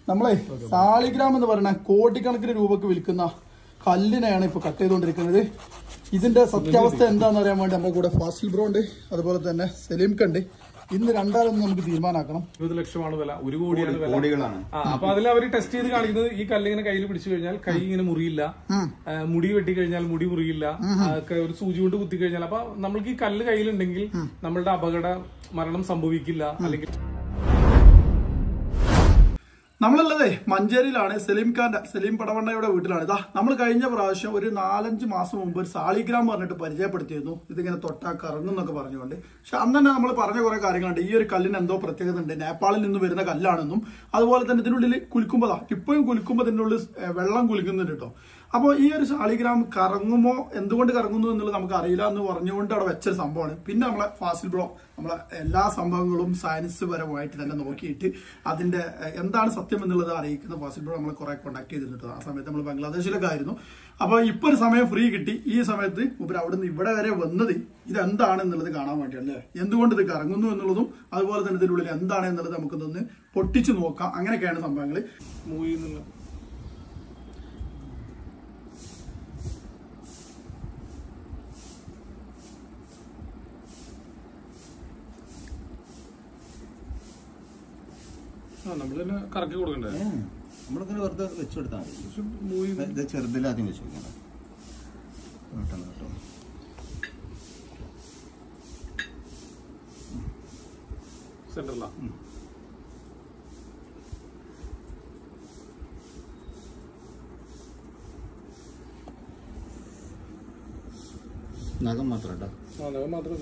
നമ്മളെ സാളിഗ്രാം എന്ന് പറയുന്ന കോടിക്കണക്കിന് രൂപക്ക് വിൽക്കുന്ന കല്ലിനെയാണ് ഇപ്പൊ കട്ട് ചെയ്തുകൊണ്ടിരിക്കുന്നത് ഇതിന്റെ സത്യാവസ്ഥ എന്താണെന്ന് അറിയാൻ വേണ്ടി നമ്മുടെ കൂടെ ഫാസിൽ ബ്രോ ഉണ്ട് അതുപോലെ തന്നെ സലീം കണ്ട് ഇന്ന് രണ്ടാളൊന്നും നമുക്ക് തീരുമാനമാക്കണം ഇരുപത് ലക്ഷമാണ് വില ഒരു കോടിയാണ് വില കോടികളാണ് ആ അപ്പൊ അതിൽ അവർ ടെസ്റ്റ് ചെയ്ത് കാണിക്കുന്നത് ഈ കല്ല് ഇങ്ങനെ കയ്യിൽ പിടിച്ചു കഴിഞ്ഞാൽ കൈ ഇങ്ങനെ മുറിയില്ല ആ, മുടി വെട്ടി കഴിഞ്ഞാൽ മുടി മുറിയില്ല ആ, ഒക്കെ ഒരു സൂചി കൊണ്ട് കുത്തി കഴിഞ്ഞാൽ അപ്പൊ നമ്മൾക്ക് ഈ കല്ല് കയ്യിലുണ്ടെങ്കിൽ നമ്മളുടെ അപകട മരണം സംഭവിക്കില്ല അല്ലെങ്കിൽ നമ്മളുള്ളതേ മഞ്ചേരിയിലാണ് സലീം ഖാന്റെ സലീം പടവണ്ണയുടെ വീട്ടിലാണ് ഇതാ നമ്മൾ കഴിഞ്ഞ പ്രാവശ്യം ഒരു നാലഞ്ച് മാസം മുമ്പ് ഒരു സാളിഗ്രാം പറഞ്ഞിട്ട് പരിചയപ്പെടുത്തിയിരുന്നു ഇതിങ്ങനെ തൊട്ടാ കറങ്ങും എന്നൊക്കെ പറഞ്ഞുകൊണ്ട് പക്ഷെ അന്ന് തന്നെ നമ്മൾ പറഞ്ഞ കുറെ കാര്യങ്ങളുണ്ട് ഈ ഒരു കല്ലിന് എന്തോ പ്രത്യേകത ഉണ്ട് നേപ്പാളിൽ നിന്ന് വരുന്ന കല്ലാണെന്നും അതുപോലെ തന്നെ ഇതിനുള്ളിൽ കുലുക്കുമ്പോഴാ ഇപ്പോഴും കുലുക്കുമ്പോൾ ഇതിൻ്റെ ഉള്ളിൽ ഏഹ്, വെള്ളം കുലുക്കുന്നുണ്ട് കേട്ടോ അപ്പോൾ ഈ ഒരു സാളിഗ്രാം കറങ്ങുമോ എന്തുകൊണ്ട് കറങ്ങുന്നു എന്നുള്ളത് നമുക്ക് അറിയില്ല എന്ന് പറഞ്ഞുകൊണ്ട് അവിടെ വെച്ചൊരു സംഭവമാണ് പിന്നെ നമ്മളെ ഫാസിൽ ബ്രോ നമ്മളെ എല്ലാ സംഭവങ്ങളും സയൻസ് പരമായിട്ട് തന്നെ നോക്കിയിട്ട് അതിന്റെ ഏഹ്, എന്താണ് സത്യം എന്നുള്ളത് അറിയിക്കുന്ന ഫാസിൽ ബ്രോ നമ്മളെ കുറെ കോൺടാക്ട് ചെയ്തിട്ടുണ്ട് ആ സമയത്ത് നമ്മൾ ബംഗ്ലാദേശിലൊക്കെ ആയിരുന്നു അപ്പോൾ ഇപ്പൊ ഒരു സമയം ഫ്രീ കിട്ടി ഈ സമയത്ത് മുമ്പ് അവിടുന്ന് ഇവിടെ വരെ വന്നത് ഇതെന്താണ് എന്നുള്ളത് കാണാൻ വേണ്ടിയാണ് അല്ലേ എന്തുകൊണ്ട് ഇത് കറങ്ങുന്നു എന്നുള്ളതും അതുപോലെ തന്നെ ഇതിനുള്ളിൽ എന്താണ് എന്നുള്ളത് നമുക്കൊന്ന് പൊട്ടിച്ചു നോക്കാം അങ്ങനെയൊക്കെയാണ് സംഭവങ്ങൾ മൂവി എന്നുള്ള ആ നമ്മൾ തന്നെ കറക്കി കൊടുക്കണ്ടേ നമ്മളിങ്ങനെ വെറുതെ വെച്ചു കൊടുത്താൽ മതി പക്ഷെ മൂവി ഇത് ചെറുതിലാദ്യം വെച്ച് കൊടുക്കണം കേട്ടോ കേട്ടോ സെന്ററിലാ നഖം മാത്രം കേട്ടോ ആ നഖം മാത്രമേ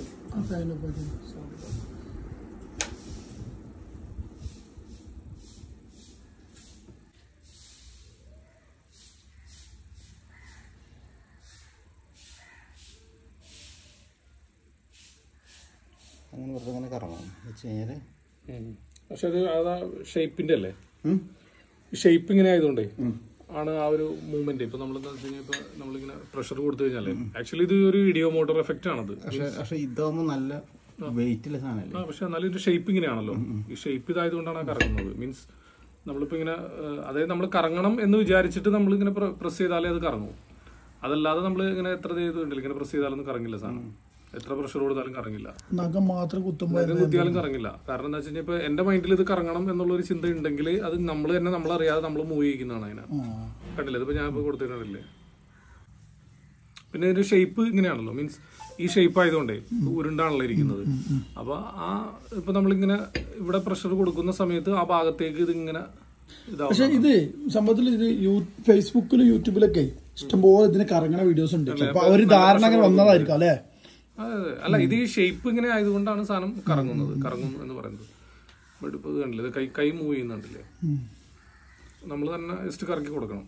അങ്ങനെ വെറുതെ ഇങ്ങനെ കറങ്ങും വെച്ച് കഴിഞ്ഞാൽ പക്ഷെ അത് അതാ ഷേപ്പിന്റെ അല്ലേ ഷേപ്പ് ഇങ്ങനെ ആയതുകൊണ്ടേ ആണ് ആ ഒരു മൂവ്മെന്റ് ഇപ്പൊ നമ്മൾ എന്താ വെച്ച് കഴിഞ്ഞാൽ ഇപ്പൊ നമ്മളിങ്ങനെ പ്രഷർ കൊടുത്തു കഴിഞ്ഞാലേ ആക്ച്വലി ഇത് ഒരു ഇഡിയോ മോട്ടോർ എഫക്റ്റ് ആണത് പക്ഷെ പക്ഷെ ഇതാവുമ്പോൾ നല്ല വെയിറ്റുള്ള സാധനമല്ലേ ആ പക്ഷെ എന്നാലും ഇതിന്റെ ഷേപ്പ് ഇങ്ങനെയാണല്ലോ ഈ ഷേപ്പ് ഇതായതുകൊണ്ടാണ് ആ കറങ്ങുന്നത് മീൻസ് നമ്മളിപ്പോ ഇങ്ങനെ ഏഹ്, അതായത് നമ്മൾ കറങ്ങണം എന്ന് വിചാരിച്ചിട്ട് നമ്മൾ ഇങ്ങനെ പ്രസ് ചെയ്താലേ അത് കറങ്ങും അതല്ലാതെ നമ്മൾ ഇങ്ങനെ എത്ര ചെയ്തിട്ടുണ്ടല്ലോ ഇങ്ങനെ പ്രസ് ചെയ്താലൊന്നും കറങ്ങില്ല സാധനം എത്ര പ്രഷർ കൊടുത്താലും കറങ്ങില്ല നഖം മാത്രം കുത്തുമ്പോൾ ഇത് കുത്തിയാലും കറങ്ങില്ല കാരണം എന്താ വെച്ച് കഴിഞ്ഞാൽ ഇപ്പൊ എന്റെ മൈൻഡിൽ ഇത് കറങ്ങണം എന്നുള്ള ഒരു ചിന്ത ഉണ്ടെങ്കിൽ അത് നമ്മൾ തന്നെ നമ്മളറിയാതെ നമ്മൾ മൂവ് ചെയ്യിക്കുന്നതാണ് അതിനെ കണ്ടില്ലേ ഇതിപ്പോ ഞാൻ ഇപ്പൊ കൊടുത്തിട്ടില്ലേ പിന്നെ ഇതിന്റെ ഷേപ്പ് ഇങ്ങനെയാണല്ലോ മീൻസ് ഈ ഷേപ്പ് ആയതുകൊണ്ടേ ഉരുണ്ടാണല്ലോ ഇരിക്കുന്നത് അപ്പൊ ആ ഇപ്പൊ നമ്മളിങ്ങനെ ഇവിടെ പ്രഷർ കൊടുക്കുന്ന സമയത്ത് ആ ഭാഗത്തേക്ക് ഇത് ഇങ്ങനെ ഇതാവും പക്ഷെ ഇത് സംഭവത്തിൽ ഇത് യൂ- ഫേസ്ബുക്കിലും യൂട്യൂബിലൊക്കെ ഇഷ്ടംപോലെ ഇതിന് കറങ്ങണ വീഡിയോസ് ഉണ്ട് അപ്പൊ ആ ഒരു ധാരണ അങ്ങനെ വന്നതായിരിക്കും അല്ലെ അതെ അതെ അല്ല ഇത് ഈ ഷേപ്പ് ഇങ്ങനെ ആയതുകൊണ്ടാണ് സാധനം കറങ്ങുന്നത് കറങ്ങും എന്ന് പറയുന്നത് ബട്ട് ഇപ്പൊ ഇത് കണ്ടില്ലേ ഇത് കൈ കൈ മൂവ് ചെയ്യുന്നുണ്ടല്ലേ നമ്മൾ തന്നെ ജസ്റ്റ് കറക്കി കൊടുക്കണം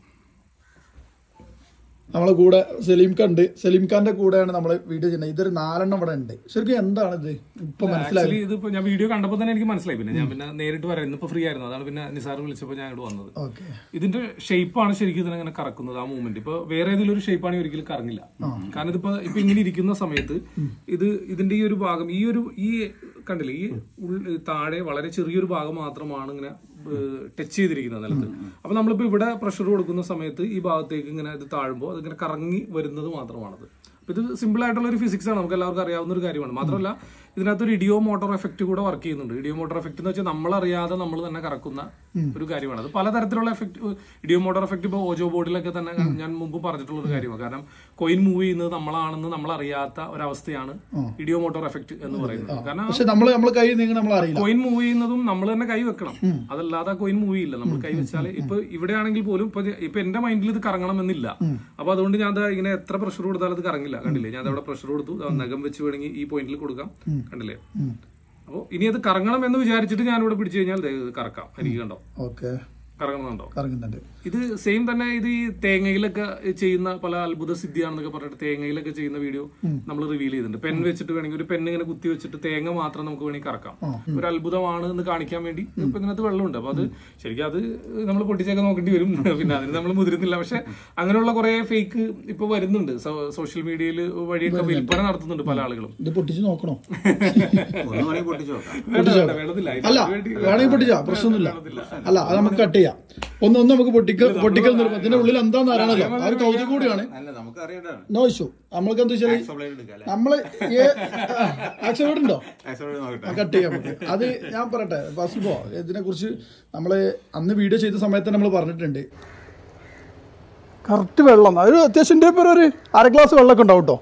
നമ്മളെ കൂടെ സലീം ഖാൻ ഉണ്ട് സലീം ഖാന്റെ കൂടെയാണ് നമ്മൾ വീഡിയോ ചെയ്യുന്നത് ഇതൊരു നാലെണ്ണം ഇവിടെ ഉണ്ട് ശരിക്കും എന്താണ് ഇത് ഇപ്പൊ മനസ്സിലായി ആക്ച്വലി ഇതിപ്പോ ഞാൻ വീഡിയോ കണ്ടപ്പോൾ തന്നെ എനിക്ക് മനസ്സിലായി പിന്നെ ഞാൻ പിന്നെ നേരിട്ട് വരാം ഇന്നിപ്പോ ഫ്രീ ആയിരുന്നു അതാണ് പിന്നെ നിസാർ വിളിച്ചപ്പോൾ ഞാൻ ഇവിടെ വന്നത് ഓക്കെ ഇതിന്റെ ഷേപ്പാണ് ശരിക്കും ഇതിനങ്ങനെ കറക്കുന്നത് ആ മൂവ്മെന്റ് ഇപ്പൊ വേറെ ഏതെങ്കിലും ഒരു ഷേപ്പാണെങ്കിൽ ഒരിക്കലും കറങ്ങില്ല കാരണം ഇതിപ്പോ ഇപ്പൊ ഇങ്ങനെ ഇരിക്കുന്ന സമയത്ത് ഇത് ഇതിന്റെ ഈ ഒരു ഭാഗം ഈ ഒരു ഈ കണ്ടില്ലേ ഈ ഉൾ- താഴെ വളരെ ചെറിയൊരു ഭാഗം മാത്രമാണ് ഇങ്ങനെ ടച്ച് ചെയ്തിരിക്കുന്നത് നിലത്ത് അപ്പൊ നമ്മളിപ്പോ ഇവിടെ പ്രഷർ കൊടുക്കുന്ന സമയത്ത് ഈ ഭാഗത്തേക്ക് ഇങ്ങനെ ഇത് താഴുമ്പോൾ അതിങ്ങനെ കറങ്ങി വരുന്നത് മാത്രമാണത് അപ്പൊ ഇത് സിമ്പിൾ ആയിട്ടുള്ള ഒരു ഫിസിക്സ് ആണ് നമുക്ക് എല്ലാവർക്കും അറിയാവുന്ന ഒരു കാര്യമാണ് മാത്രമല്ല ഇതിനകത്ത് ഒരു ഇഡിയോ മോട്ടോർ എഫക്റ്റ് കൂടെ വർക്ക് ചെയ്യുന്നുണ്ട് ഇഡിയോ മോട്ടോർ എഫക്റ്റ് എന്ന് വെച്ചാൽ നമ്മളറിയാതെ നമ്മൾ തന്നെ കറക്കുന്ന ഒരു കാര്യമാണ് അത് പലതരത്തിലുള്ള എഫക്റ്റ് ഇഡിയോ മോട്ടോർ എഫക്റ്റ് ഇപ്പോൾ ഓജോ ബോർഡിലൊക്കെ തന്നെ ഞാൻ മുമ്പ് പറഞ്ഞിട്ടുള്ള ഒരു കാര്യമാണ് കാരണം കോയിൻ മൂവ് ചെയ്യുന്നത് നമ്മളാണെന്ന് നമ്മൾ അറിയാത്ത ഒരവസ്ഥയാണ് ഇഡിയോ മോട്ടോർ എഫക്റ്റ് എന്ന് പറയുന്നത് കാരണം പക്ഷെ നമ്മള് നമ്മളെ കൈ നീങ്ങി നമ്മൾ അറിയില്ല കോയിൻ മൂവ് ചെയ്യുന്നതും നമ്മൾ തന്നെ കൈ വെക്കണം അതല്ലാതെ കോയിൻ മൂവ് ചെയ്യില്ല നമ്മൾ കൈ വെച്ചാൽ ഇപ്പൊ ഇവിടെയാണെങ്കിൽ പോലും ഇപ്പൊ ഇപ്പൊ എന്റെ മൈൻഡിൽ ഇത് കറങ്ങണം എന്നില്ല അപ്പൊ അതുകൊണ്ട് ഞാൻ ദാ ഇങ്ങനെ എത്ര പ്രഷർ കൊടുത്താലും അത് കറങ്ങില്ല കണ്ടില്ലേ ഞാൻ അവിടെ പ്രഷർ കൊടുത്തു ദാ നഖം വെച്ച് വേണമെങ്കിൽ ഈ പോയിന്റിൽ കൊടുക്കാം കണ്ടില്ലേ അപ്പൊ ഇനി അത് കറങ്ങണം എന്ന് വിചാരിച്ചിട്ട് ഞാൻ ഇവിടെ പിടിച്ചു കഴിഞ്ഞാൽ ദേ ഇത് കറക്കാം എനിക്ക് കണ്ടോ ഓക്കെ കറങ്ങുന്നുണ്ടോ കറങ്ങുന്നുണ്ട് ഇത് സെയിം തന്നെ ഇത് ഈ തേങ്ങയിലൊക്കെ ചെയ്യുന്ന പല അത്ഭുത സിദ്ധിയാണെന്നൊക്കെ പറഞ്ഞിട്ട് തേങ്ങയിലൊക്കെ ചെയ്യുന്ന വീഡിയോ നമ്മൾ റിവീൽ ചെയ്തിട്ടുണ്ട് പെൻ വെച്ചിട്ട് വേണമെങ്കിൽ ഒരു പെൻ ഇങ്ങനെ കുത്തി വെച്ചിട്ട് തേങ്ങ മാത്രം നമുക്ക് വേണമെങ്കിൽ കറക്കാം ഒരു അത്ഭുതമാണ് എന്ന് കാണിക്കാൻ വേണ്ടി ഇപ്പൊ ഇതിനകത്ത് വെള്ളമുണ്ട് അപ്പൊ അത് ശരിക്കും അത് നമ്മൾ പൊട്ടിച്ചൊക്കെ നോക്കേണ്ടി വരും പിന്നെ അതിന് നമ്മൾ മുതിരുന്നില്ല പക്ഷെ അങ്ങനെയുള്ള കുറെ ഫേക്ക് ഇപ്പൊ വരുന്നുണ്ട് സോഷ്യൽ മീഡിയയിൽ വഴിയൊക്കെ വിൽപ്പന നടത്തുന്നുണ്ട് പല ആളുകളും ഇത് പൊട്ടിച്ച് നോക്കണോ ഒന്ന് വേണമെങ്കിൽ പൊട്ടിച്ച് നോക്കാം വേണ്ട, വേണ്ട, വേണ്ടതില്ല. അല്ല അതിന് വേണ്ടി- വേണമെങ്കിൽ പൊട്ടിച്ചാ പ്രശ്നമൊന്നുമില്ല അല്ല അത് നമുക്ക് കട്ട് ചെയ്യാം ചെയ്യാം ഒന്ന് ഒന്ന് നമുക്ക് പൊട്ടിക്കൽ പൊട്ടിക്കൽ നിർബന്ധം ഇതിന്റെ ഉള്ളിൽ എന്താന്ന് അറിയണല്ലോ ആ ഒരു കൗതുകം കൂടിയാണ് അല്ല നമുക്ക് അറിയേണ്ടതാണ് നോ ഇഷ്യൂ നമ്മൾക്ക് എന്താ വെച്ചാൽ സപ്ലൈ എടുക്കാം അല്ലേ നമ്മള് ആക്സിഡന്റ് ഉണ്ടോ ആക്സോപ്ലേറ്റ് നോക്കട്ടെ കട്ട് ചെയ്യാൻ പറ്റും അത് ഞാൻ പറയട്ടെ ഫസ്റ്റ് ഇതിനെ കുറിച്ച് നമ്മള് അന്ന് വീഡിയോ ചെയ്ത സമയത്ത് നമ്മൾ പറഞ്ഞിട്ടുണ്ട് കറക്റ്റ് വെള്ളം ഒരു അത്യാവശ്യം എൻ്റെ പേര് ഒരു അര ഗ്ലാസ് വെള്ളമൊക്കെ ഉണ്ടാവും കേട്ടോ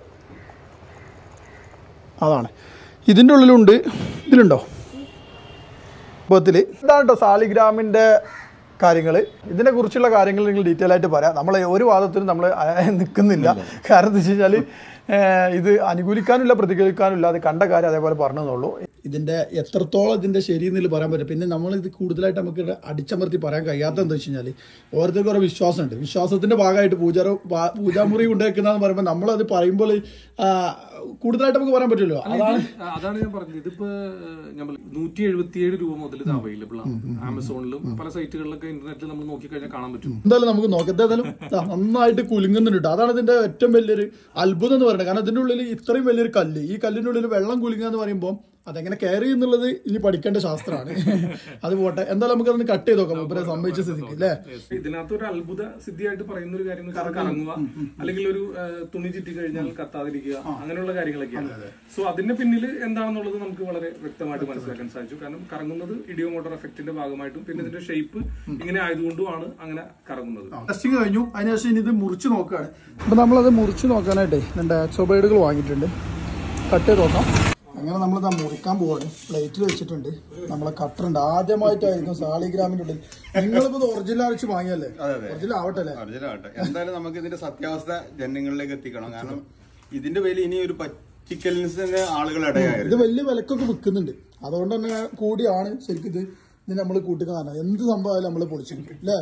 അതാണ് ഇതിൻ്റെ ഉള്ളിലുണ്ട് ഇതിലുണ്ടോ രൂപത്തിൽ ഇതാണ് കേട്ടോ സാലിഗ്രാമിൻ്റെ കാര്യങ്ങൾ ഇതിനെ കുറിച്ചുള്ള കാര്യങ്ങൾ നിങ്ങൾ ഡീറ്റെയിൽ ആയിട്ട് പറയാം നമ്മൾ ഒരു വാദത്തിനും നമ്മൾ നിൽക്കുന്നില്ല കാരണം എന്താ വെച്ച് കഴിഞ്ഞാൽ ഇത് അനുകൂലിക്കാനില്ല പ്രതികരിക്കാനില്ല അത് കണ്ട കാര്യം അതേപോലെ പറഞ്ഞതെന്നുള്ളൂ ഇതിൻ്റെ എത്രത്തോളം ഇതിൻ്റെ ശരി എന്നില്ല പറയാൻ പറ്റും പിന്നെ നമ്മൾ ഇത് കൂടുതലായിട്ട് നമുക്ക് ഇവിടെ അടിച്ചമർത്തി പറയാൻ കഴിയാത്ത എന്താ വെച്ച് കഴിഞ്ഞാൽ ഓരോരുത്തർക്കും ഓരോ വിശ്വാസമുണ്ട് വിശ്വാസത്തിൻ്റെ ഭാഗമായിട്ട് പൂജാറോ വാ- പൂജാമുറി ഉണ്ടാക്കുന്നതെന്ന് പറയുമ്പോൾ നമ്മളത് പറയുമ്പോൾ ആ, കൂടുതലായിട്ട് നമുക്ക് പറയാൻ പറ്റുമല്ലോ അതാണ് അതാണ് ഞാൻ പറഞ്ഞത് ഇതിപ്പോ നമ്മൾ നൂറ്റി എഴുപത്തിയേഴ് രൂപ മുതൽ ഇത് അവൈലബിൾ ആണ് ആമസോണിലും പല സൈറ്റുകളിലൊക്കെ ഇന്റർനെറ്റിൽ നമ്മൾ നോക്കിക്കഴിഞ്ഞാൽ കാണാൻ പറ്റും എന്തായാലും നമുക്ക് നോക്കാം എന്തായാലും ദാ നന്നായിട്ട് കുലുങ്ങുന്നുണ്ട് ട്ടോ. അതാണ് ഇതിന്റെ ഏറ്റവും വലിയൊരു അത്ഭുതം എന്ന് പറയുന്നത് കാരണം ഇതിന്റെ ഉള്ളിൽ ഇത്രയും വലിയൊരു കല്ല് ഈ കല്ലിന്റെ ഉള്ളിൽ വെള്ളം കുലുങ്ങുക എന്ന് പറയുമ്പോൾ അതെങ്ങനെ കെയർ ചെയ്യുന്നുള്ളത് ഇനി പഠിക്കേണ്ട ശാസ്ത്രമാണ് അത് പോട്ടെ എന്തായാലും നമുക്ക് അതൊന്ന് കട്ട് ചെയ്ത് നോക്കാം മുമ്പേ സമ്മതിച്ച സ്ഥിതിക്ക് അല്ലേ ഇതിനകത്ത് ഒരു അത്ഭുത സിദ്ധിയായിട്ട് പറയുന്ന ഒരു കാര്യം എന്ന് വെച്ചാൽ കറങ്ങുക അല്ലെങ്കിൽ ഒരു ആ, തുണി ചുറ്റി കഴിഞ്ഞാൽ കത്താതിരിക്കുക അങ്ങനെയുള്ള കാര്യങ്ങളൊക്കെയാണ് സോ അതിന്റെ പിന്നിൽ എന്താണെന്നുള്ളത് നമുക്ക് വളരെ വ്യക്തമായിട്ട് മനസ്സിലാക്കാൻ സാധിച്ചു കാരണം കറങ്ങുന്നത് ഇഡിയോ മോട്ടോർ എഫക്റ്റിന്റെ ഭാഗമായിട്ടും പിന്നെ ഇതിന്റെ ഷേപ്പ് ഇങ്ങനെ ആയതുകൊണ്ടുമാണ് അങ്ങനെ കറങ്ങുന്നത് ടെസ്റ്റിംഗ് കഴിഞ്ഞു അതിനുശേഷം ഇനി ഇത് മുറിച്ച് നോക്കുകയാണ് അപ്പൊ നമ്മളത് മുറിച്ച് നോക്കാനായിട്ടേ രണ്ട് ആക്സോബൈഡുകൾ വാങ്ങിയിട്ടുണ്ട് കട്ട് ചെയ്ത് നോക്കാം അങ്ങനെ നമ്മളിതാ മുറിക്കാൻ പോവാണ് പ്ലേറ്റിൽ വെച്ചിട്ടുണ്ട് നമ്മളെ കട്ടർ ഉണ്ട് ആദ്യമായിട്ടായിരിക്കും സാളിഗ്രാമിന്റെ ഉള്ളിൽ നിങ്ങളിപ്പോ ഒറിജിനൽ അടിച്ച് വാങ്ങിയല്ലേ ഒറിജിനൽ ആവട്ടെ അല്ലേ അർജുനാവട്ടെ എന്തായാലും നമുക്ക് ഇതിന്റെ സത്യാവസ്ഥ ജനങ്ങളിലേക്ക് എത്തിക്കണം കാരണം ഇതിന്റെ പേരിൽ ഇനി ഒരു പറ്റിക്കലിന് ആളുകൾ ഇത് ഇടയായിരുന്നു വലിയ വിലക്കൊക്കെ വിൽക്കുന്നുണ്ട് അതുകൊണ്ട് തന്നെ കൂടിയാണ് ശരിക്കും ഇത് ഇത് നമ്മൾ കൂട്ടുക കാരണം എന്ത് സംഭവമായാലും നമ്മൾ പൊളിച്ചിരിക്കും അല്ലേ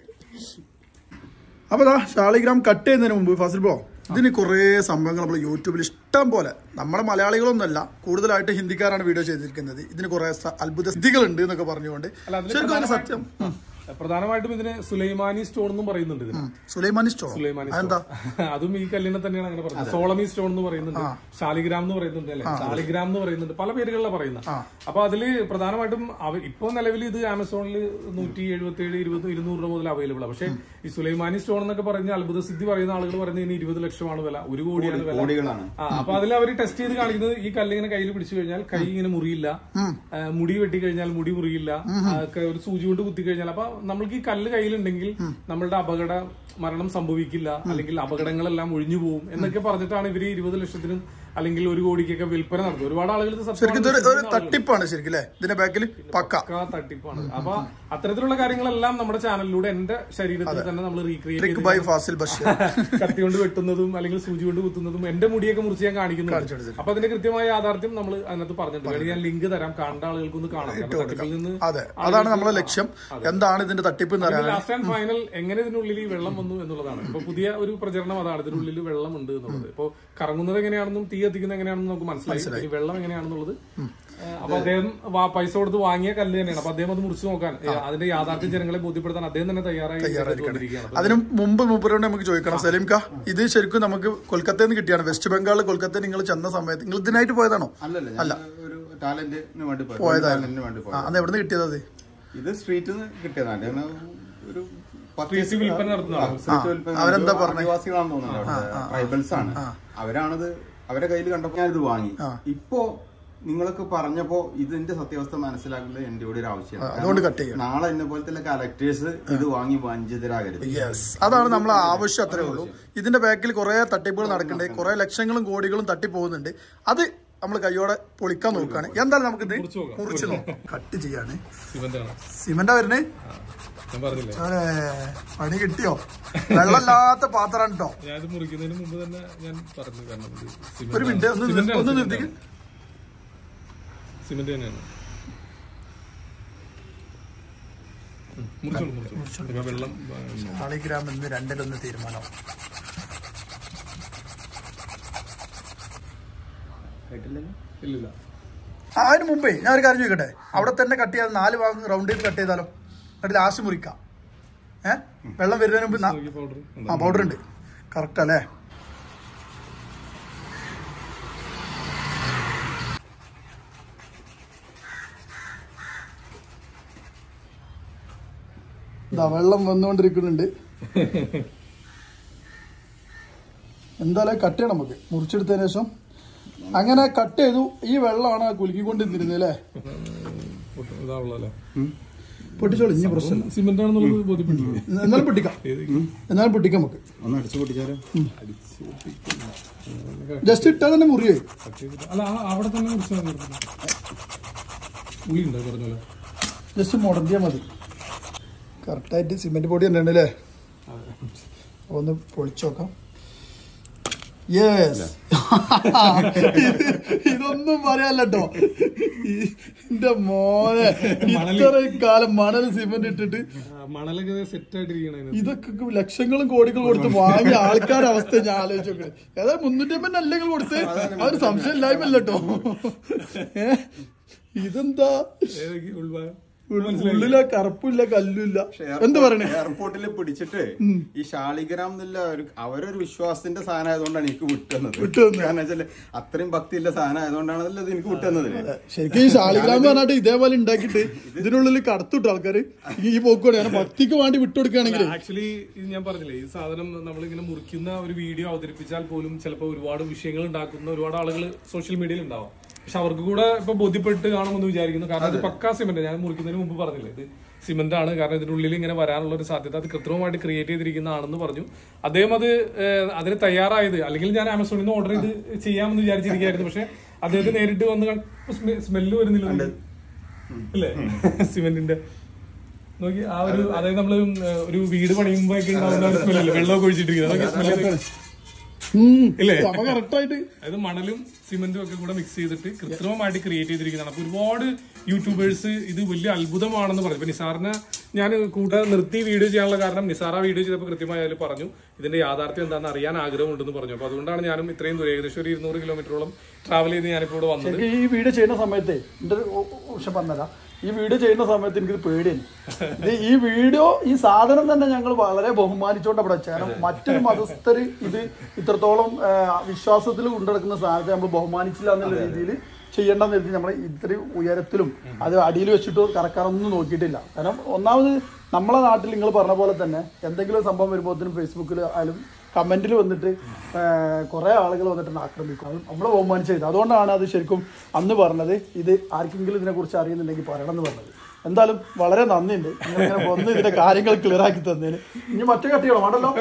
അപ്പൊ ദാ ശാളിഗ്രാം കട്ട് ചെയ്യുന്നതിന് മുമ്പ് ഫസിൽ ബ്രോ ഇതിന് കുറേ സംഭവങ്ങൾ നമ്മൾ യൂട്യൂബിൽ ഇഷ്ടം പോലെ നമ്മളെ മലയാളികളൊന്നുമല്ല കൂടുതലായിട്ട് ഹിന്ദിക്കാരാണ് വീഡിയോ ചെയ്തിരിക്കുന്നത് ഇതിന് കുറേ സ- അത്ഭുത സ്ഥിതികളുണ്ട് എന്നൊക്കെ പറഞ്ഞുകൊണ്ട് അല്ല, അതില് ശരിക്കും അതിന് സത്യം ഉം. പ്രധാനമായിട്ടും ഇതിന് സുലൈമാനി സ്റ്റോൺ എന്നും പറയുന്നുണ്ട് ഇതിന് സുലൈമാനി സ്റ്റോർ സുലൈമാനി അതെന്താ സ്റ്റോൺ അതും ഈ കല്ലിനെ തന്നെയാണ് അങ്ങനെ പറയുന്നത് സോളമി സ്റ്റോൺ എന്ന് പറയുന്നുണ്ട് ശാലിഗ്രാം എന്ന് പറയുന്നുണ്ട് അല്ലെ ശാലിഗ്രാം എന്ന് പറയുന്നുണ്ട് പല പേരുകളിലാണ് പറയുന്നത് അപ്പൊ അതില് പ്രധാനമായിട്ടും അവ- ഇപ്പൊ നിലവിൽ ഇത് ആമസോണിൽ നൂറ്റി എഴുപത്തി ഏഴ് ഇരുപത് ഇരുന്നൂറ് രൂപ മുതൽ അവൈലബിൾ ആണ് പക്ഷെ ഈ സുലൈമാനി സ്റ്റോൺ എന്നൊക്കെ പറഞ്ഞ അത്ഭുത സിദ്ധി പറയുന്ന ആളുകൾ പറയുന്നത് ഇനി ഇരുപത് ലക്ഷമാണ് വില ഒരു കോടിയാണ് വില കോടികളാണ് ആ അപ്പൊ അതിൽ അവർ ടെസ്റ്റ് ചെയ്ത് കാണിക്കുന്നത് ഈ കല്ല് ഇങ്ങനെ കയ്യിൽ പിടിച്ചു കഴിഞ്ഞാൽ കൈ ഇങ്ങനെ മുറിയില്ല ആ, മുടി വെട്ടി കഴിഞ്ഞാൽ മുടി മുറിയില്ല ആ, ക- ഒരു സൂചി കൊണ്ട് കുത്തി കഴിഞ്ഞാൽ അപ്പൊ നമ്മൾക്ക് ഈ കല്ല് കയ്യിലുണ്ടെങ്കിൽ നമ്മളുടെ അപകട മരണം സംഭവിക്കില്ല അല്ലെങ്കിൽ അപകടങ്ങളെല്ലാം ഒഴിഞ്ഞു പോകും എന്നൊക്കെ പറഞ്ഞിട്ടാണ് ഇവര് ഇരുപത് ലക്ഷത്തിനും അല്ലെങ്കിൽ ഒരു കോടിക്കൊക്കെ വിൽപ്പന നടത്തുന്നത് ഒരുപാട് ആളുകൾ ഇത് ശരിക്കും ഇതൊരു ഒരു സത്യമാണ് തട്ടിപ്പാണ് ശരിക്കും അല്ലേ ഇതിന്റെ ബാക്കിൽ പക്ക പക്കാ തട്ടിപ്പാണ് അപ്പൊ അത്തരത്തിലുള്ള കാര്യങ്ങളെല്ലാം നമ്മുടെ ചാനലിലൂടെ എന്റെ ശരീരത്തിൽ തന്നെ നമ്മൾ recreate trick by Fazil Basheer കത്തി കൊണ്ട് വെട്ടുന്നതും അല്ലെങ്കിൽ സൂചി കൊണ്ട് കുത്തുന്നതും എന്റെ മുടിയൊക്കെ മുറിച്ച് ഞാൻ കാണിക്കുന്നു അപ്പൊ അതിന്റെ കൃത്യമായ യാഥാർത്ഥ്യം നമ്മൾ അതിനകത്ത് പറഞ്ഞിട്ടുണ്ട് വേണമെങ്കിൽ ഞാൻ ലിങ്ക് തരാം കാണേണ്ട ആളുകൾക്കൊന്ന് കാണാം കാരണം തട്ടിപ്പിൽ നിന്ന് അതെ അതാണ് നമ്മളെ ലക്ഷ്യം എന്താണ് ഇതിന്റെ തട്ടിപ്പ് എന്ന് പറയാൻ ലാസ്റ്റ് ആൻഡ് ഫൈനൽ എങ്ങനെ ഇതിനുള്ളിൽ ഈ വെള്ളം വന്നു എന്നുള്ളതാണ് ഇപ്പൊ പുതിയ ഒരു പ്രചരണം അതാണ് ഇതിനുള്ളിൽ വെള്ളം ഉണ്ട് എന്നുള്ളത് ഇപ്പൊ കറങ്ങുന്നത് എങ്ങനെയാണെന്നും തീ കത്തിക്കുന്നത് എങ്ങനെയാണെന്നും നമുക്ക് മനസ്സിലായി ഈ വെള്ളം എങ്ങനെയാണെന്നുള്ളത് ഏഹ് അപ്പൊ അദ്ദേഹം വാ- പൈസ കൊടുത്ത് വാങ്ങിയ കല്ല് തന്നെയാണ് അപ്പൊ അദ്ദേഹം അത് മുറിച്ച് നോക്കാൻ ഏഹ് അതിന്റെ യാഥാർത്ഥ്യം ജനങ്ങളെ ബോധ്യപ്പെടുത്താൻ അദ്ദേഹം തന്നെ തയ്യാറായി വന്നിരിക്കുകയാണ് അതിന് മുമ്പ് മൂപ്പരോട് നമുക്ക് ചോദിക്കണം സലീം കാ ഇത് ശരിക്കും നമുക്ക് കൊൽക്കത്തയിൽ നിന്ന് കിട്ടിയാണ് വെസ്റ്റ് ബംഗാൾ കൊൽക്കത്തയിൽ നിങ്ങൾ ചെന്ന സമയത്ത് നിങ്ങൾ ഇതിനായിട്ട് പോയതാണോ അല്ലല്ല ഞാൻ ഒരു ടാലന്റിന് വേണ്ടി പോയത് പോയതാണ്. ടാലന്റിന് വേണ്ടി ആ പോയത് അത് എവിടെ നിന്ന് കിട്ടിയത് അത് ഇത് സ്ട്രീറ്റിൽ നിന്ന് കിട്ടിയതാണ് ഞാൻ ഒരു സ്ട്രീറ്റ് വിൽപ്പന നടത്തുന്നതാണ് സ്ട്രീറ്റ് വിൽപ്പന അവരെന്താ ഒരു ആദിവാസികളാണെന്ന് തോന്നുന്നു അവിടുത്തെ ട്രൈബൽസ് ആണ് അവരാണത് അവരെ കയ്യിൽ കണ്ടപ്പോ ഞാൻ ഇത് വാങ്ങി ഇപ്പോ നിങ്ങളൊക്കെ പറഞ്ഞപ്പോ ഇതിന്റെ സത്യാവസ്ഥ മനസ്സിലാക്കേണ്ടത് എന്റെ കൂടെ ഒരു ആവശ്യമാണ് അതുകൊണ്ട് കട്ട് ചെയ്യണം നാളെ എന്നെ പോലത്തെ കലക്ടേഴ്സ് ഇത് വാങ്ങി വഞ്ചിതരാകരുത് യെസ് അതാണ് നമ്മളെ ആവശ്യം അത്രേ ഉള്ളൂ ഇതിന്റെ ബാക്കിൽ കുറെ തട്ടിപ്പുകൾ നടക്കുന്നുണ്ട് കുറെ ലക്ഷങ്ങളും കോടികളും തട്ടിപ്പോകുന്നുണ്ട് അത് നമ്മൾ കൈയോടെ പൊളിക്കാൻ നോക്കുകയാണ് എന്തായാലും നമുക്കിത് മുറിച്ച് നോക്കാം കട്ട് ചെയ്യാണ് ശിവന്റെ ആണ് സിമന്റാ വരുന്നേ ഞാൻ പറഞ്ഞില്ലേ അതെ പണി കിട്ടിയോ വെള്ളമില്ലാത്ത പാത്രം കേട്ടോ ഞാൻ ഇത് മുറിക്കുന്നതിന് മുമ്പ് തന്നെ ഞാൻ പറഞ്ഞു കാരണം ഇത് ഒരു സിമന്റ് മിനിറ്റ് ഒന്ന് സിമന്റ് ആണ്, ഒന്ന് സിമന്റ് നിർത്തിക്ക് ആണ്. സിമന്റ് തന്നെയാണ് ഉം, മുറിച്ചോളൂ മുറിച്ചോളൂ ഇപ്പൊ വെള്ളം ആ, സാളിഗ്രാം എന്ന് രണ്ടിലൊന്ന് തീരുമാനം ഇല്ലില്ല ആ, അതിന് മുമ്പേ ഞാൻ ഒരു കാര്യം ചോദിക്കട്ടെ അവിടെ തന്നെ കട്ട് ചെയ്താൽ നാല് ഭാഗം റൗണ്ട് ചെയ്ത് കട്ട് ചെയ്താലോ എന്നിട്ട് ലാസ്റ്റ് മുറിക്കാം ഏ വെള്ളം വരുന്നതിന് മുമ്പ് ന- പൗഡർ ആ പൗഡർ ഉണ്ട് കറക്റ്റ് അല്ലേ ഇതാ വെള്ളം വന്നുകൊണ്ടിരിക്കുന്നുണ്ട് എന്തായാലും കട്ട് ചെയ്യണം നമുക്ക് മുറിച്ചെടുത്തതിന് ശേഷം അങ്ങനെ കട്ട് ചെയ്തു ഈ വെള്ളമാണ് കുലുക്കിക്കൊണ്ടിരുന്നിരുന്നത് അല്ലേ ഇതാവുള്ളല്ലോ പൊട്ടിച്ചോളൂ ഇനി പ്രശ്നമില്ല സിമെന്റ് ആണെന്നുള്ളത് ബോധ്യപ്പെട്ടില്ലേ എന്നാലും പൊട്ടിക്കാം എന്നാലും പൊട്ടിക്കാം നമുക്ക് ഒന്ന് അടിച്ചു പൊട്ടിച്ചാലോ ജസ്റ്റ് ഇട്ടാൽ തന്നെ മുറിയായി കട്ട് ചെയ്തിട്ട് അല്ല ആ അവിടെ തന്നെ കുറിച്ചാൽ ഉള്ളി ഉണ്ടോ പറഞ്ഞല്ലോ ജസ്റ്റ് മുടന്തിയാൽ മതി കറക്റ്റായിട്ട് സിമെന്റ് പൊടി തന്നെ അല്ലേ അപ്പൊ ഒന്ന് പൊളിച്ചു നോക്കാം യെസ് ഇതൊന്നും പറയാല്ലോ എന്റെ മോനെ ഇത്രയും കാലം മണൽ സിമെന്റ് ഇട്ടിട്ട് മണലൊക്കെ സെറ്റ് ആയിട്ടിരിക്കണേ ഇതൊക്കെ ലക്ഷങ്ങളും കോടികളും കൊടുത്ത് വാങ്ങിയ ആൾക്കാരുടെ അവസ്ഥ ഞാൻ ആലോചിച്ചു നോക്കണേ ഏതായാലും മുന്നൂറ്റി അമ്പത് അല്ലെങ്കിൽ കൊടുത്ത് ആ ഒരു സംശയം ഇല്ലായ്മല്ലോ ഏ ഇതെന്താ ഏതൊക്കെ ഉൾഭാഗം ഉള്ളില കറുപ്പില്ല കല്ലുമില്ല എന്ത് പറയണേ എയർപോർട്ടിൽ പിടിച്ചിട്ട് ഈ ശാളിഗ്രാം എന്നുള്ള ഒരു അവരൊരു വിശ്വാസത്തിന്റെ സാധനം ആയതുകൊണ്ടാണ് എനിക്ക് വിട്ടുന്നത് വിട്ടുതന്നത്. കാരണം വെച്ചാല് അത്രയും ഭക്തിയുള്ള സാധനം ആയതുകൊണ്ടാണല്ലോ ഇത് എനിക്ക് വിട്ടുന്നത് ശരിക്കും ഈ ശാലിഗ്രാം പറഞ്ഞിട്ട് ഇതേപോലെ ഉണ്ടാക്കിയിട്ട് ഇതിനുള്ളിൽ കടത്തുട്ടു ആൾക്കാര് ഈ പോക്കുകൂടെ കാരണം ഭക്തിക്ക് വേണ്ടി വിട്ടുകൊടുക്കുകയാണെങ്കിൽ ആക്ച്വലി ഇത് ഞാൻ പറഞ്ഞില്ലേ ഈ സാധനം നമ്മളിങ്ങനെ മുറിക്കുന്ന ഒരു വീഡിയോ അവതരിപ്പിച്ചാൽ പോലും ചിലപ്പോൾ ഒരുപാട് വിഷയങ്ങൾ ഉണ്ടാക്കുന്ന ഒരുപാട് ആളുകൾ സോഷ്യൽ മീഡിയയിൽ ഉണ്ടാവാം പക്ഷെ അവർക്ക് കൂടെ ഇപ്പൊ ബോധ്യപ്പെട്ട് കാണുമെന്ന് വിചാരിക്കുന്നു കാരണം ഇത് പക്കാ സിമെന്റ് ഞാൻ മുറിക്കുന്നതിന് മുമ്പ് പറഞ്ഞില്ലേ ഇത് സിമെന്റ് ആണ് കാരണം ഇതിനുള്ളിൽ ഇങ്ങനെ വരാനുള്ള ഒരു സാധ്യത അത് കൃത്രിമമായിട്ട് ക്രിയേറ്റ് ചെയ്തിരിക്കുന്നതാണെന്ന് പറഞ്ഞു അദ്ദേഹം അത് ഏഹ്, അതിന് തയ്യാറായത് അല്ലെങ്കിൽ ഞാൻ ആമസോണിൽ നിന്ന് ഓർഡർ ചെയ്ത് ചെയ്യാമെന്ന് വിചാരിച്ചിരിക്കുകയായിരുന്നു പക്ഷെ അദ്ദേഹത്തിന് നേരിട്ട് വന്ന് സ്മെല്ല് വരുന്നില്ല അല്ലേ സിമെന്റിന്റെ നോക്കി ആ ഒരു അതായത് നമ്മള് ഒരു വീട് പണിയുമ്പോഴൊക്കെ ഉണ്ടാവുന്ന സ്മെല്ലല്ലേ വെള്ളമൊക്കെ ഒഴിച്ചിട്ടിരിക്കുന്നത് അതൊക്കെ സ്മെല്ല് ഇല്ലേ കറക്റ്റായിട്ട് അതായത് മണലും സിമെന്റും ഒക്കെ കൂടെ മിക്സ് ചെയ്തിട്ട് കൃത്രിമമായിട്ട് ക്രിയേറ്റ് ചെയ്തിരിക്കുന്നതാണ് അപ്പൊ ഒരുപാട് യൂട്യൂബേഴ്സ് ഇത് വലിയ അത്ഭുതമാണെന്ന് പറഞ്ഞു ഇപ്പൊ നിസാറിനെ ഞാൻ കൂടെ നിർത്തി വീഡിയോ ചെയ്യാനുള്ള കാരണം നിസാർ ആ വീഡിയോ ചെയ്തപ്പോൾ കൃത്യമായി അതിൽ പറഞ്ഞു ഇതിന്റെ യാഥാർത്ഥ്യം എന്താണെന്ന് അറിയാൻ ആഗ്രഹമുണ്ടെന്ന് പറഞ്ഞു അപ്പൊ അതുകൊണ്ടാണ് ഞാനും ഇത്രയും ദൂരം ഏകദേശം ഒരു ഇരുന്നൂറ് കിലോമീറ്ററോളം ട്രാവൽ ചെയ്ത് ഞാനിപ്പോൾ ഇവിടെ വന്നത് ശരിക്കും ഈ വീഡിയോ ചെയ്യുന്ന സമയത്തെ എന്റെ ഒരു ഓപ്ഷൻ പറഞ്ഞുതരാം ഈ വീഡിയോ ചെയ്യുന്ന സമയത്ത് എനിക്കിത് പേടിയാണ് ഇത് ഈ വീഡിയോ ഈ സാധനം തന്നെ ഞങ്ങൾ വളരെ ബഹുമാനിച്ചുകൊണ്ട് അവിടെ വെച്ചത് കാരണം മറ്റൊരു മതസ്ഥര് ഇത് ഇത്രത്തോളം ആ, വിശ്വാസത്തിൽ കൊണ്ടുനടക്കുന്ന സാധനത്തെ നമ്മൾ ബഹുമാനിച്ചില്ല എന്നുള്ള രീതിയിൽ ചെയ്യേണ്ടെന്ന് കരുതി നമ്മൾ ഇത്രയും ഉയരത്തിലും അത് അടിയിൽ വെച്ചിട്ട് കറക്കാനൊന്നും നോക്കിയിട്ടില്ല കാരണം ഒന്നാമത് നമ്മളെ നാട്ടിൽ നിങ്ങൾ പറഞ്ഞ പോലെ തന്നെ എന്തെങ്കിലും സംഭവം വരുമ്പോഴത്തേനും ഫേസ്ബുക്കിൽ ആയാലും കമന്റിൽ വന്നിട്ട് കുറെ ആളുകൾ വന്നിട്ട് ആക്രമിക്കും അത് നമ്മൾ ബഹുമാനിച്ച് ചെയ്തു അതുകൊണ്ടാണ് അത് ശരിക്കും അന്ന് പറഞ്ഞത് ഇത് ആർക്കെങ്കിലും ഇതിനെക്കുറിച്ച് അറിയുന്നുണ്ടെങ്കിൽ പറയണം എന്ന് പറഞ്ഞത് എന്തായാലും വളരെ നന്ദിയുണ്ട് നിങ്ങൾ ഇങ്ങനെ വന്ന് ഇതിന്റെ കാര്യങ്ങൾ ക്ലിയർ ആക്കി തന്നതിന് ഇനി മറ്റു കട്ടികളോ വേണ്ടല്ലോ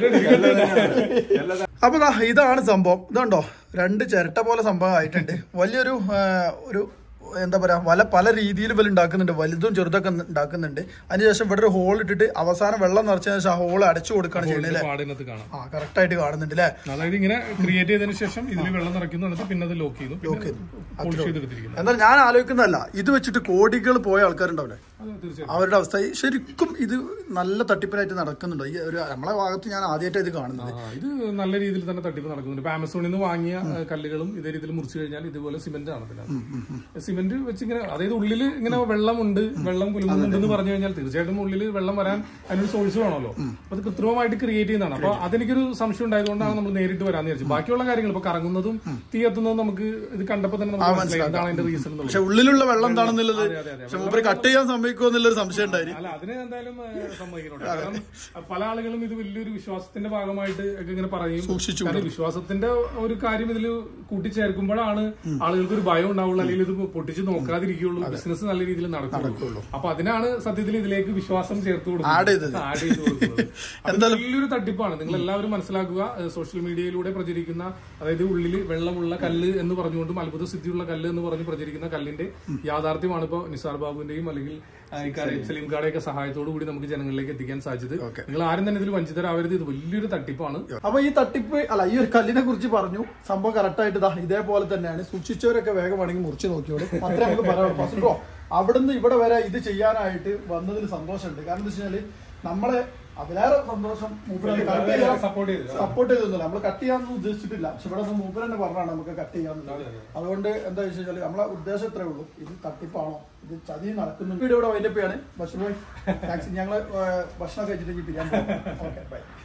അപ്പൊ ദാ ഇതാണ് സംഭവം ഇതുണ്ടോ രണ്ട് ചിരട്ട പോലെ സംഭവം ആയിട്ടുണ്ട് വലിയൊരു ആ, ഒരു എന്താ പറയാ വല പല രീതിയിൽ ഇവർ ഉണ്ടാക്കുന്നുണ്ട് വലുതും ചെറുതൊക്കെ ഉണ്ടാക്കുന്നുണ്ട് അതിനുശേഷം ഇവിടെ ഒരു ഹോൾ ഇട്ടിട്ട് അവസാനം വെള്ളം നിറച്ചതിന് ശേഷം ആ ഹോൾ അടച്ചു കൊടുക്കുകയാണ് ചെയ്യുന്നത് അല്ലേ പാടിനകത്ത് കാണാം ആ കറക്റ്റ് ആയിട്ട് കാണുന്നുണ്ട് അല്ലേ അതായത് ഇങ്ങനെ ക്രിയേറ്റ് ചെയ്തതിനു ശേഷം ഇതിൽ വെള്ളം നിറയ്ക്കുന്നു എന്നിട്ട് പിന്നെ അത് ലോക്ക് ചെയ്യുന്നു പിന്നെ പോളിഷ് ചെയ്തെടുത്തിരിക്കുന്നു എന്നാൽ ഞാൻ ആലോചിക്കുന്നതല്ല ഇത് വെച്ചിട്ട് കോടികൾ പോയ ആൾക്കാരുണ്ടാവില്ലേ അത് തീർച്ചയായും അവരുടെ അവസ്ഥ ഈ ശരിക്കും ഇത് നല്ല തട്ടിപ്പിനായിട്ട് നടക്കുന്നുണ്ടോ ഈ ഒരു നമ്മളെ ഭാഗത്ത് ഞാൻ ആദ്യമായിട്ട് ഇത് കാണുന്നത് ആ, ഇത് നല്ല രീതിയിൽ തന്നെ തട്ടിപ്പ് നടക്കുന്നുണ്ട് ഇപ്പൊ ആമസോണിൽ നിന്ന് വാങ്ങിയ ഏഹ്, കല്ലുകളും ഇതേ രീതിയിൽ മുറിച്ചു കഴിഞ്ഞാൽ ഇതുപോലെ സിമെന്റ് ആണ് പിന്നെ സിമെന്റ് വെച്ച് ഇങ്ങനെ അതായത് ഉള്ളിൽ ഇങ്ങനെ വെള്ളമുണ്ട് വെള്ളം കുലുങ്ങുന്നുണ്ടെന്ന് പറഞ്ഞു കഴിഞ്ഞാൽ തീർച്ചയായിട്ടും ഉള്ളിൽ വെള്ളം വരാൻ അതിനൊരു സോഴ്സ് വേണമല്ലോ അപ്പൊ അത് കൃത്രിമമായിട്ട് ക്രിയേറ്റ് ചെയ്യുന്നതാണ് അപ്പൊ അതെനിക്കൊരു സംശയം ഉണ്ടായതുകൊണ്ടാണ് നമ്മൾ നേരിട്ട് വരാന്ന് വിചാരിച്ചു ബാക്കിയുള്ള കാര്യങ്ങൾ ഇപ്പൊ കറങ്ങുന്നതും തീ എത്തുന്നതും നമുക്ക് ഇത് കണ്ടപ്പോ തന്നെ നമുക്ക് മനസ്സിലായി എന്താണ് അതിന്റെ റീസൺ എന്നുള്ളത് പക്ഷെ ഉള്ളിലുള്ള വെള്ളം എന്താണെന്നുള്ളത് അതെ, അതെ. പക്ഷെ മൂപ്പര് കട്ട് ചെയ്യാൻ സമ്മതിക്കുമോ എന്നുള്ളൊരു സംശയം ഉണ്ടായിരുന്നു അല്ല അതിന് എന്തായാലും ഏഹ്, സമ്മതിക്കുന്നുണ്ട് കാരണം പല ആളുകളും ഇത് വലിയൊരു വിശ്വാസത്തിന്റെ ഭാഗമായിട്ട് ഒക്കെ ഇങ്ങനെ പറയും സൂക്ഷിച്ചു കാരണം വിശ്വാസത്തിന്റെ ഒരു കാര്യം ഇതിൽ കൂട്ടിച്ചേർക്കുമ്പോഴാണ് ആളുകൾക്ക് ഒരു ഭയം ഉണ്ടാവുള്ളൂ അല്ലെങ്കിൽ ഇത് പൊട്ടിച്ച് നോക്കാതിരിക്കുള്ളൂ ബിസിനസ് നല്ല രീതിയിൽ നടക്കുള്ളൂ അപ്പൊ അതിനാണ് സത്യത്തിൽ ഇതിലേക്ക് വിശ്വാസം ചേർത്ത് Add ചെയ്തത്. കൊടുക്കുന്നത് ആഡ് ചെയ്ത് കൊടുക്കുന്നത് അത് വലിയൊരു തട്ടിപ്പാണ് നിങ്ങൾ എല്ലാവരും മനസ്സിലാക്കുക ഏഹ്, സോഷ്യൽ മീഡിയയിലൂടെ പ്രചരിക്കുന്ന അതായത് ഉള്ളിൽ വെള്ളമുള്ള കല്ല് എന്ന് പറഞ്ഞുകൊണ്ടും അത്ഭുത സിദ്ധിയുള്ള കല്ല് എന്ന് പറഞ്ഞ് പ്രചരിക്കുന്ന കല്ലിന്റെ യാഥാർത്ഥ്യമാണ് ഇപ്പോൾ നിസാർ ബാബുവിന്റെയും അല്ലെങ്കിൽ ആ, ഇക്കാടെ സലീം കാടെയൊക്കെ സഹായത്തോടു കൂടി നമുക്ക് ജനങ്ങളിലേക്ക് എത്തിക്കാൻ സാധിച്ചത് നിങ്ങൾ ആരും തന്നെ ഇതിൽ വഞ്ചിതരാവരുത് ഇത് വലിയൊരു തട്ടിപ്പാണ് അപ്പൊ ഈ തട്ടിപ്പ് അല്ല ഈ ഒരു കല്ലിനെ കുറിച്ച് പറഞ്ഞു സംഭവം കറക്റ്റ് ആയിട്ട് ഇതാ ഇതേപോലെ തന്നെയാണ് സൂക്ഷിച്ചവരൊക്കെ വേഗം വേണമെങ്കിൽ മുറിച്ച് നോക്കിയോടെ അത്രേ നമുക്ക് പറയാം ഫസ്റ്റോ അവിടുന്ന് ഇവിടെ വരെ ഇത് ചെയ്യാനായിട്ട് വന്നതിൽ സന്തോഷമുണ്ട് കാരണം എന്താ വെച്ചാല് നമ്മളെ അതിലേറെ സന്തോഷം മൂപ്പര് കട്ട് ചെയ്യാൻ സപ്പോർട്ട് ചെയ്ത് സപ്പോർട്ട് ചെയ്തൊന്നുമില്ല നമ്മൾ കട്ട് ചെയ്യാനൊന്നും ഉദ്ദേശിച്ചിട്ടില്ല പക്ഷെ ഇവിടെ നിന്ന് മൂപ്പര് തന്നെ പറഞ്ഞാണ് നമുക്ക് കട്ട് ചെയ്യാന്നുള്ളത് അതുകൊണ്ട് എന്താ വെച്ച് കഴിഞ്ഞാൽ നമ്മളെ ഉദ്ദേശം ഇത്രേ ഉള്ളൂ ഇത് തട്ടിപ്പാണോ ഇത് ചതി നടക്കുന്നു വീഡിയോ ഇവിടെ വൈൻഡപ്പ് ചെയ്യാണ് ഭക്ഷണം താങ്ക്സ് ഞങ്ങൾ ഭക്ഷണം കഴിച്ചിട്ട് പിരിയാൻ ഓക്കെ ബൈ